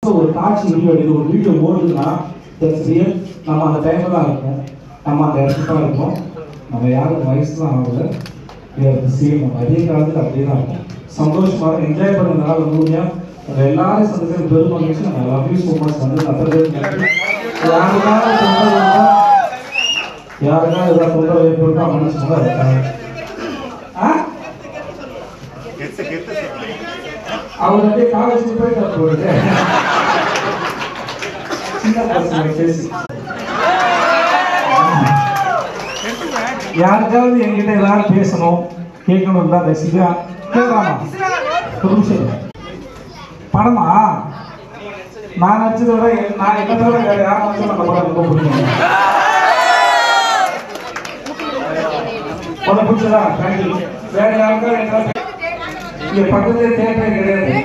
ஒரு காட்சி வீடியோ எடுத்து ஒரு வீடியோ ஓடுதுன்னா தட்ஸ் ரியல் நம்ம அந்த டைம்ல தான் இருக்கோம் நம்ம அந்த இடத்துல தான் இருக்கோம் நம்ம யாரும் வயசு தான் ஆகல சேம் நம்ம அதே காலத்தில் அப்படியே தான் இருக்கும் சந்தோஷமா என்ஜாய் பண்ணதுனால முழுமையா நம்ம எல்லாரும் சந்தோஷம் பெரும் மகிழ்ச்சி நம்ம லவ் யூ ஸோ மச் வந்து அத்தனை பேருக்கு நன்றி. யாருக்காவது தொந்தரவு இருந்தா யாருக்காவது ஏதாவது தொந்தரவு ஏற்படுத்தா மன்னிச்சுக்கோங்க ஆ அவர் அப்படியே காலேஜ் போயிட்டு போயிட்டு சின்ன பசங்க பேசி யாருக்காவது என்கிட்ட ஏதாவது பேசணும் கேட்கணும் தான் தசிகா கேட்கலாமா ஒரு நிமிஷம் இரு. படமா நான் நடிச்சதை விட என்- நான் என்ன தவிர வேற யாரும் நடிச்சா அந்த படம் ரொம்ப பிடிக்கும் உனக்கு பிடிச்சதா தேங்க்யூ வேற யாருக்காவது எங்கேயாவது இங்க பக்கத்துல தேட்டரே கிடையாது